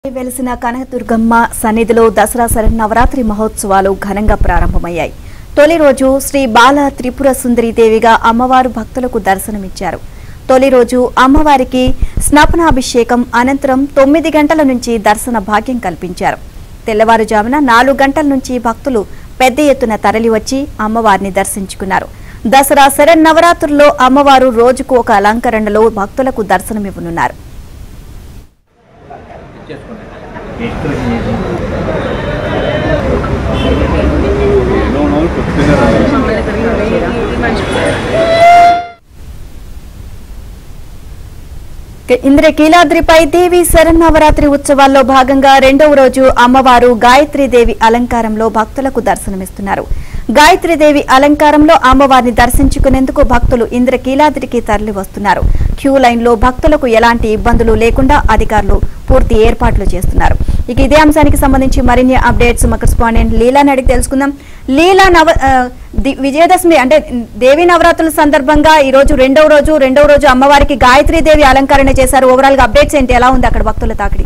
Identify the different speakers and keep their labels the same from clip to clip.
Speaker 1: వెలిసిన కనకదుర్గమ్మ సన్నిధిలో దసరా శరన్నవరాత్రి మహోత్సవాలు ఘనంగా ప్రారంభమయ్యాయి తొలి రోజు శ్రీ బాల త్రిపుర సుందరి దేవిగా అమ్మవారు భక్తులకు దర్శనమిచ్చారు తొలి రోజు అమ్మవారికి స్నాపనాభిషేకం అనంతరం తొమ్మిది గంటల నుంచి దర్శన భాగ్యం కల్పించారు తెల్లవారుజామున నాలుగు గంటల నుంచి భక్తులు పెద్ద ఎత్తున తరలివచ్చి అమ్మవారిని దర్శించుకున్నారు దసరా శరన్నవరాత్రుల్లో అమ్మవారు రోజుకు ఒక అలంకరణలో భక్తులకు దర్శనమివ్వనున్నారు ఇంద్రకీలాద్రిపై దేవి శరన్నవరాత్రి ఉత్సవాల్లో భాగంగా రెండవ రోజు అమ్మవారు గాయత్రీదేవి అలంకారంలో భక్తులకు దర్శనమిస్తున్నారు గాయత్రీదేవి అలంకారంలో అమ్మవారిని దర్శించుకునేందుకు భక్తులు ఇంద్రకీలాద్రికి తరలి వస్తున్నారు క్యూ లైన్ లో భక్తులకు ఎలాంటి ఇబ్బందులు లేకుండా అధికారులు పూర్తి ఏర్పాట్లు చేస్తున్నారు ఇక ఇదే అంశానికి సంబంధించి మరిన్ని అప్డేట్స్ మా కరెస్పాండెంట్ లీలాని అడిగి తెలుసుకుందాం లీలా నవ ఆ, ది- విజయదశమి అంటే దేవి నవరాత్రుల సందర్భంగా ఈ రోజు రెండవ రోజు రెండవ రోజు అమ్మవారికి గాయత్రీ దేవి అలంకరణ చేశారు ఓవరాల్ గా అప్డేట్స్ ఏంటి ఎలా ఉంది అక్కడ భక్తుల తాకిడి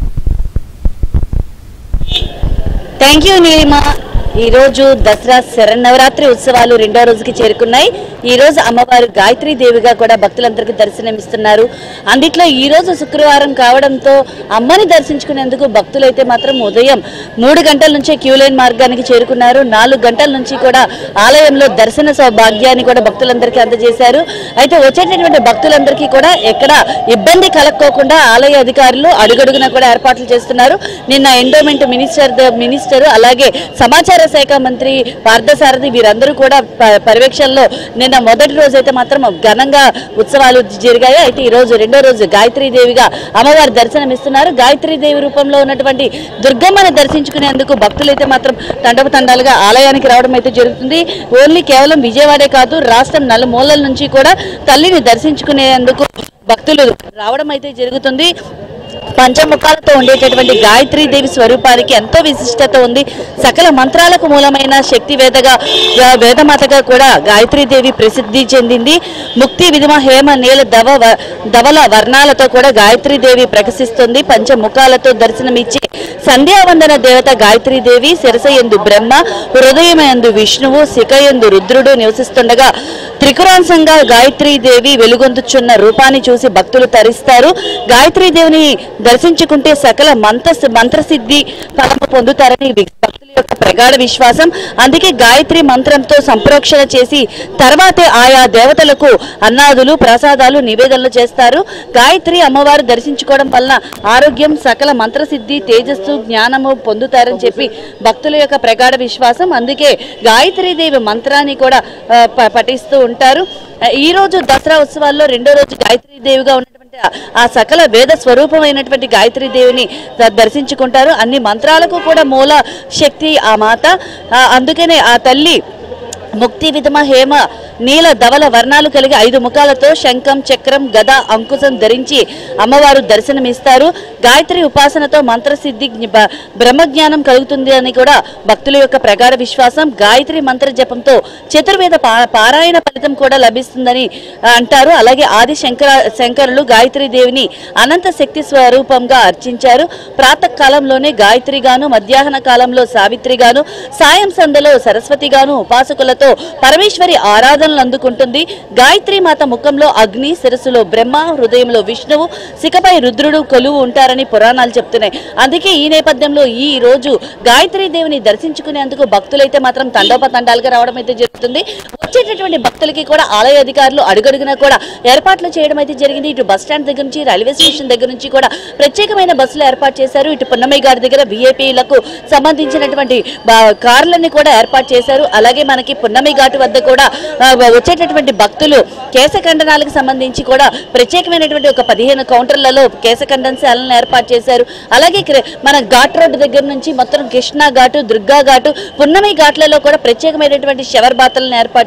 Speaker 2: థ్యాంక్ యూ నీలిమ ఈ రోజు దసరా శరన్నవరాత్రి ఉత్సవాలు రెండో రోజుకి చేరుకున్నాయి ఈ రోజు అమ్మవారు గాయత్రీ దేవిగా కూడా భక్తులందరికీ దర్శనమిస్తున్నారు అందుట్లో ఈ రోజు శుక్రవారం కావడంతో అమ్మని దర్శించుకునేందుకు భక్తులైతే మాత్రం ఉదయం మూడు గంటల నుంచే క్యూ లైన్ మార్గానికి చేరుకున్నారు నాలుగు గంటల నుంచి కూడా ఆలయంలో దర్శన సౌభాగ్యాన్ని కూడా భక్తులందరికీ అందజేశారు అయితే వచ్చేటటువంటి భక్తులందరికీ కూడా ఎక్కడ ఇబ్బంది కలక్కోకుండా ఆలయ అధికారులు అడుగడుగునా కూడా ఏర్పాట్లు చేస్తున్నారు నిన్న ఎండోమెంట్ మినిస్టర్ ద- మినిస్టర్ అలాగే సమాచార శాఖ మంత్రి పార్థసారథి వీరందరూ కూడా ప- పర్యవేక్షణలో నిన్న మొదటి రోజు అయితే మాత్రం ఘనంగా ఉత్సవాలు జరిగాయి అయితే ఈ రోజు రెండో రోజు గాయత్రీ దేవిగా అమ్మవారి దర్శనం ఇస్తున్నారు గాయత్రీ దేవి రూపంలో ఉన్నటువంటి దుర్గమ్మని దర్శించుకునేందుకు భక్తులైతే మాత్రం తండపతండాలుగా ఆలయానికి రావడం అయితే జరుగుతుంది ఓన్లీ కేవలం విజయవాడే కాదు రాష్ట్రం నలుమూలల నుంచి కూడా తల్లిని దర్శించుకునేందుకు భక్తులు రావడం అయితే జరుగుతుంది పంచముఖాలతో ఉండేటటువంటి గాయత్రీ దేవి స్వరూపానికి ఎంతో విశిష్టత ఉంది సకల మంత్రాలకు మూలమైన శక్తి వేదగా ఆ, వేదమాతగా కూడా గాయత్రీ దేవి ప్రసిద్ధి చెందింది ముక్తి విధిమ హేమ నీల దవ వ- ధవల వర్ణాలతో కూడా గాయత్రీ దేవి ప్రకాశిస్తుంది పంచముఖాలతో దర్శనమిచ్చి సంధ్యావందన దేవత గాయత్రీ దేవి శిరసయందు బ్రహ్మ హృదయమందు విష్ణువు శిఖయందు రుద్రుడు నివసిస్తుండగా త్రిపురాంశంగా గాయత్రీ దేవి వెలుగొందుచున్న రూపాన్ని చూసి భక్తులు తరిస్తారు గాయత్రీ దేవిని దర్శించుకుంటే సకల మంత్ర మంత్రసిద్ధి ఫలము పొందుతారని వి- భక్తుల యొక్క ప్రగాఢ విశ్వాసం అందుకే గాయత్రి మంత్రంతో సంప్రోక్షణ చేసి తర్వాతే ఆయా దేవతలకు అన్నాదులు ప్రసాదాలు నివేదనలు చేస్తారు గాయత్రి అమ్మవారు దర్శించుకోవడం వలన ఆరోగ్యం సకల మంత్రసిద్ధి తేజస్సు జ్ఞానము పొందుతారని చెప్పి భక్తుల యొక్క ప్రగాఢ విశ్వాసం అందుకే గాయత్రీ దేవి మంత్రాన్ని కూడా ఆ, ప- పఠిస్తూ ఉంటారు ఆ, ఈ రోజు దసరా ఉత్సవాల్లో రెండో రోజు గాయత్రీ దేవిగా ఉన్నటువంటి ఆ- ఆ సకల వేద స్వరూపమైనటువంటి గాయత్రీ దేవిని ద- దర్శించుకుంటారు అన్ని మంత్రాలకు కూడా మూల శక్తి ఆ మాత ఆ, అందుకనే ఆ తల్లి ముక్తి విధమ హేమ నీల ధవల వర్ణాలు కలిగి ఐదు ముఖాలతో శంఖం చక్రం గద అంకుశం ధరించి అమ్మవారు దర్శనమిస్తారు గాయత్రి ఉపాసనతో మంత్రసిద్ధి జ్ఞ- బ- బ్రహ్మజ్ఞానం కలుగుతుంది అని కూడా భక్తుల యొక్క ప్రగాఢ విశ్వాసం గాయత్రి మంత్ర జపంతో చతుర్వేద పా- పారాయణ ఫలితం కూడా లభిస్తుందని ఆ, అంటారు అలాగే ఆది శంకర శంకరులు గాయత్రి దేవిని అనంత శక్తి స్వరూపంగా అర్చించారు ప్రాతః కాలంలోనే గాయత్రి గాను మధ్యాహ్న కాలంలో సావిత్రి గాను సాయం సందలో సరస్వతి గాను ఉపాసకులతో పరమేశ్వరి ఆరాధనలు అందుకుంటుంది గాయత్రి మాత ముఖంలో అగ్ని శిరస్సులో బ్రహ్మ హృదయంలో విష్ణువు శిఖపై రుద్రుడు కొలువు ఉంటారని పురాణాలు చెప్తున్నాయి అందుకే ఈ నేపథ్యంలో ఈ రోజు గాయత్రి దేవిని దర్శించుకునేందుకు భక్తులైతే మాత్రం తండోపతండాలుగా రావడం అయితే జరుగుతుంది వచ్చేటటువంటి భక్తులకి కూడా ఆలయ అధికారులు అడుగడుగునా కూడా ఏర్పాట్లు చేయడం అయితే జరిగింది ఇటు బస్ స్టాండ్ దగ్గర నుంచి రైల్వే స్టేషన్ దగ్గర నుంచి కూడా ప్రత్యేకమైన బస్సులు ఏర్పాటు చేశారు ఇటు పున్నమయ్య గారి దగ్గర విఐపీలకు సంబంధించినటువంటి బా- కార్లన్నీ కూడా ఏర్పాటు చేశారు అలాగే మనకి పున్నమి ఘాటు వద్ద కూడా ఆ, వచ్చేటటువంటి భక్తులు కేశఖండనాలకు సంబంధించి కూడా ప్రత్యేకమైనటువంటి ఒక పదిహేను కౌంటర్లలో కేశఖండన శాలను ఏర్పాటు చేశారు అలాగే క్ర- మన ఘాట్ రోడ్డు దగ్గర నుంచి మొత్తం కృష్ణా ఘాటు దుర్గా ఘాటు పున్నమి ఘాట్లలో కూడా ప్రత్యేకమైనటువంటి షవర్ బాతులను ఏర్పాటు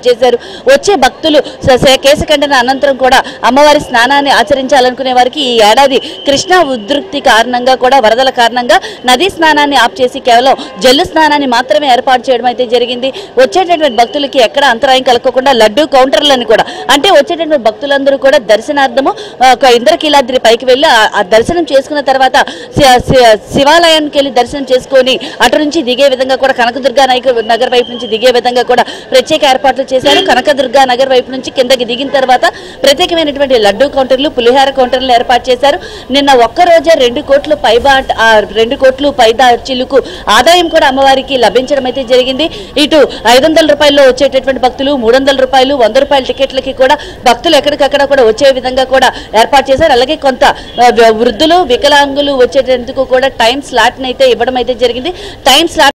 Speaker 2: చేశారు వచ్చే భక్తులు స- స- కేశఖండన అనంతరం కూడా అమ్మవారి స్నానాన్ని ఆచరించాలనుకునే వారికి ఈ ఏడాది కృష్ణా ఉధృతి కారణంగా కూడా వరదల కారణంగా నదీ స్నానాన్ని ఆప్ చేసి కేవలం జల్లు స్నానాన్ని మాత్రమే ఏర్పాటు చేయడం అయితే జరిగింది వచ్చేటటువంటి భక్తులకి ఎక్కడ అంతరాయం కలగకుండా లడ్డు కౌంటర్లను కూడా అంటే వచ్చేటటువంటి భక్తులందరూ కూడా దర్శనార్థము ఆ, ఒక ఇంద్రకీలాద్రి పైకి వెళ్ళి ఆ- ఆ దర్శనం చేసుకున్న తర్వాత శి- శి- శివాలయానికి వెళ్ళి దర్శనం చేసుకొని అటు నుంచి దిగే విధంగా కూడా కనకదుర్గా నగర్ నగర్ వైపు నుంచి దిగే విధంగా కూడా ప్రత్యేక ఏర్పాట్లు చేశారు కనకదుర్గా నగర్ వైపు నుంచి కిందకి దిగిన తర్వాత ప్రత్యేకమైనటువంటి లడ్డు కౌంటర్లు పులిహార కౌంటర్లు ఏర్పాటు చేశారు నిన్న ఒక్క రోజే రెండు కోట్లు పైబా ఆ రెండు కోట్లు పైదా చిల్లుకు ఆదాయం కూడా అమ్మవారికి లభించడం అయితే జరిగింది ఇటు ఐదు వందల రూపాయల్లో వచ్చేటటువంటి భక్తులు మూడు వందల రూపాయలు వంద రూపాయల టికెట్లకి కూడా భక్తులు ఎక్కడికక్కడ కూడా వచ్చే విధంగా కూడా ఏర్పాటు చేశారు అలాగే కొంత ఆ, వృద్ధులు వికలాంగులు వచ్చేటందుకు కూడా టైం స్లాట్ అయితే ఇవ్వడం అయితే జరిగింది టైం స్లాట్